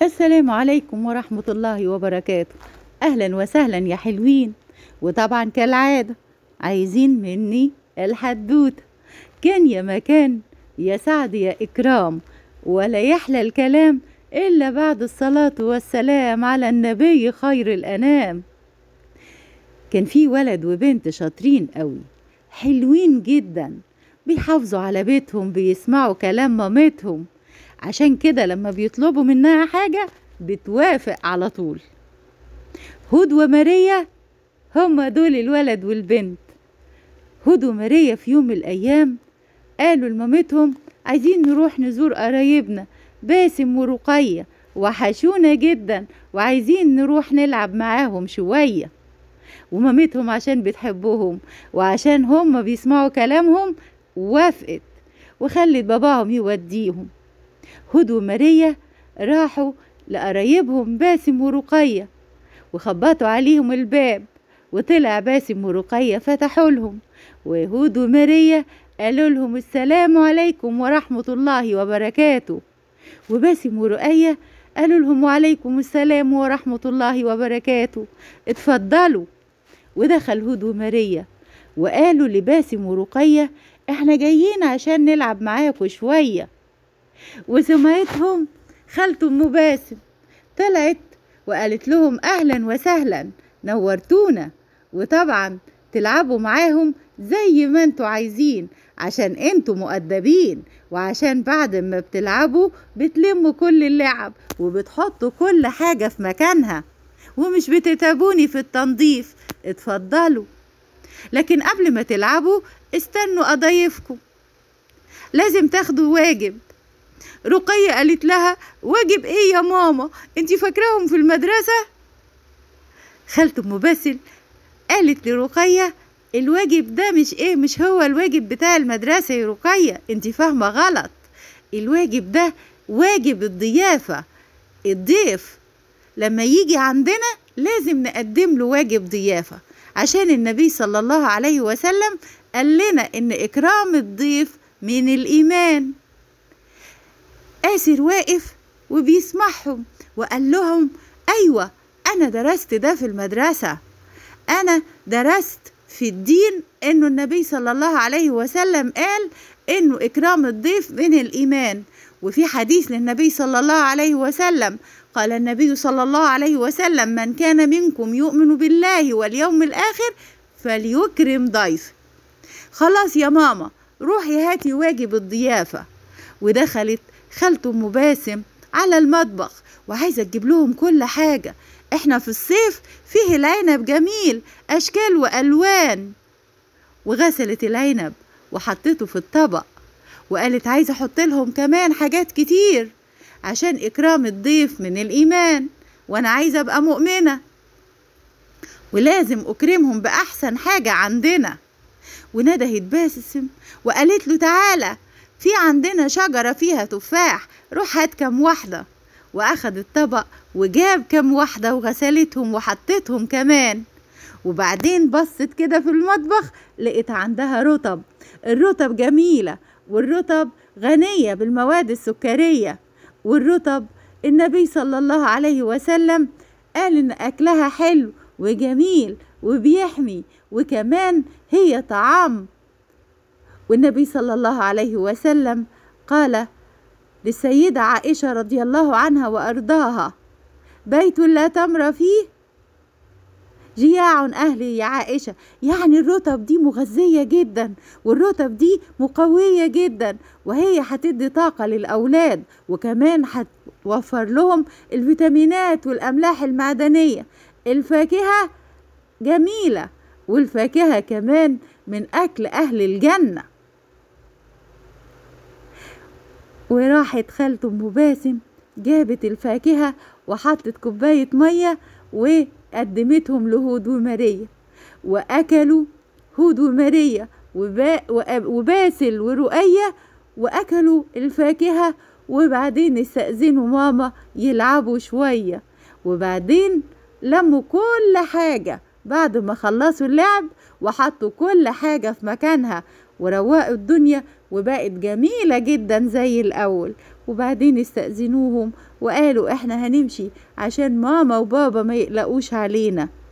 السلام عليكم ورحمة الله وبركاته أهلا وسهلا يا حلوين وطبعا كالعادة عايزين مني الحدوتة كان يا مكان يا سعد يا إكرام ولا يحلى الكلام إلا بعد الصلاة والسلام على النبي خير الأنام كان في ولد وبنت شاطرين قوي حلوين جدا بيحافظوا على بيتهم بيسمعوا كلام مامتهم عشان كده لما بيطلبوا منها حاجة بتوافق على طول هود وماريا هما دول الولد والبنت هود وماريا في يوم من الأيام قالوا لمامتهم عايزين نروح نزور قرايبنا باسم ورقية وحشونا جدا وعايزين نروح نلعب معاهم شوية ومامتهم عشان بتحبهم وعشان هم بيسمعوا كلامهم وافقت وخلت باباهم يوديهم هود وماريا راحوا لقرايبهم باسم ورقية وخبطوا عليهم الباب وطلع باسم ورقية فتحوا لهم وهود وماريا قالوا لهم السلام عليكم ورحمة الله وبركاته وباسم ورقية قالوا لهم وعليكم السلام ورحمة الله وبركاته اتفضلوا ودخل هود وماريا وقالوا لباسم ورقية احنا جايين عشان نلعب معاكم شوية وسمعتهم خالته ام باسم طلعت وقالت لهم اهلا وسهلا نورتونا وطبعا تلعبوا معاهم زي ما انتوا عايزين عشان انتوا مؤدبين وعشان بعد ما بتلعبوا بتلموا كل اللعب وبتحطوا كل حاجة في مكانها ومش بتتعبوني في التنظيف اتفضلوا لكن قبل ما تلعبوا استنوا أضيفكم لازم تاخدوا واجب رقية قالت لها واجب ايه يا ماما انتي فاكراهم في المدرسة خالته ام باسل قالت لرقية الواجب ده مش ايه مش هو الواجب بتاع المدرسة يا رقية انتي فاهمة غلط الواجب ده واجب الضيافة الضيف لما يجي عندنا لازم نقدم له واجب ضيافة عشان النبي صلى الله عليه وسلم قال لنا ان اكرام الضيف من الايمان آسر واقف وبيسمعهم وقال لهم أيوة أنا درست ده في المدرسة أنا درست في الدين إنه النبي صلى الله عليه وسلم قال إنه إكرام الضيف من الإيمان وفي حديث للنبي صلى الله عليه وسلم قال النبي صلى الله عليه وسلم من كان منكم يؤمن بالله واليوم الآخر فليكرم ضيف خلاص يا ماما روحي هاتي واجب الضيافة ودخلت خالته ام باسم على المطبخ وعايزه تجيب لهم كل حاجه احنا في الصيف فيه العنب جميل اشكال والوان وغسلت العنب وحطته في الطبق وقالت عايزه احط لهم كمان حاجات كتير عشان اكرام الضيف من الايمان وانا عايزه ابقى مؤمنه ولازم اكرمهم باحسن حاجه عندنا وندهت باسم وقالت له تعالى في عندنا شجرة فيها تفاح روح هات كم واحدة وأخد الطبق وجاب كم واحدة وغسلتهم وحطتهم كمان وبعدين بصت كده في المطبخ لقيت عندها رطب الرطب جميلة والرطب غنية بالمواد السكرية والرطب النبي صلى الله عليه وسلم قال إن أكلها حلو وجميل وبيحمي وكمان هي طعام والنبي صلى الله عليه وسلم قال للسيدة عائشة رضي الله عنها وأرضاها بيت لا تمر فيه جياع أهلي يا عائشة يعني الرطب دي مغذية جدا والرطب دي مقوية جدا وهي هتدي طاقة للأولاد وكمان هتوفر لهم الفيتامينات والأملاح المعدنية الفاكهة جميلة والفاكهة كمان من أكل أهل الجنة وراحت خالته ام باسم جابت الفاكهة وحطت كوباية مية وقدمتهم لهود وماريا وأكلوا هود وماريا وبا وباسل ورؤية وأكلوا الفاكهة وبعدين استأذنوا ماما يلعبوا شوية وبعدين لموا كل حاجة بعد ما خلصوا اللعب وحطوا كل حاجة في مكانها وروقوا الدنيا وبقت جميلة جدا زي الأول وبعدين استأذنوهم وقالوا احنا هنمشي عشان ماما وبابا ما يقلقوش علينا